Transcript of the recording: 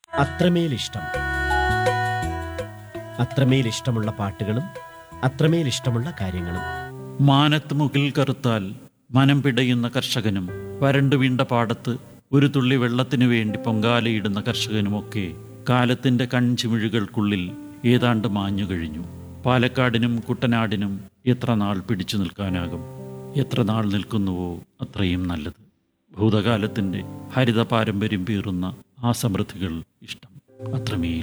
അത്രമേൽ ഇഷ്ടം അത്രമേൽ ഇഷ്ടമുള്ള പാട്ടുകളും അത്രമേൽ ഇഷ്ടമുള്ള കാര്യങ്ങളും മാനത്ത് മുകിൽ കറുത്താൽ മനം പിടയുന്ന കർഷകനും വരണ്ടു വീണ്ട പാടത്ത് ഒരു തുള്ളി വെള്ളത്തിനു വേണ്ടി പൊങ്കാലയിടുന്ന കർഷകനുമൊക്കെ കാലത്തിന്റെ കൺചിമിഴുകൾക്കുള്ളിൽ ഏതാണ്ട് മാഞ്ഞു കഴിഞ്ഞു പാലക്കാടിനും കുട്ടനാടിനും എത്ര നാൾ പിടിച്ചു നിൽക്കാനാകും എത്ര നാൾ നിൽക്കുന്നുവോ അത്രയും നല്ലത് ഭൂതകാലത്തിന്റെ ഹരിത പാരമ്പര്യം പേറുന്ന ആ സമൃദ്ധികൾ ഇഷ്ടം അത്രമേൽ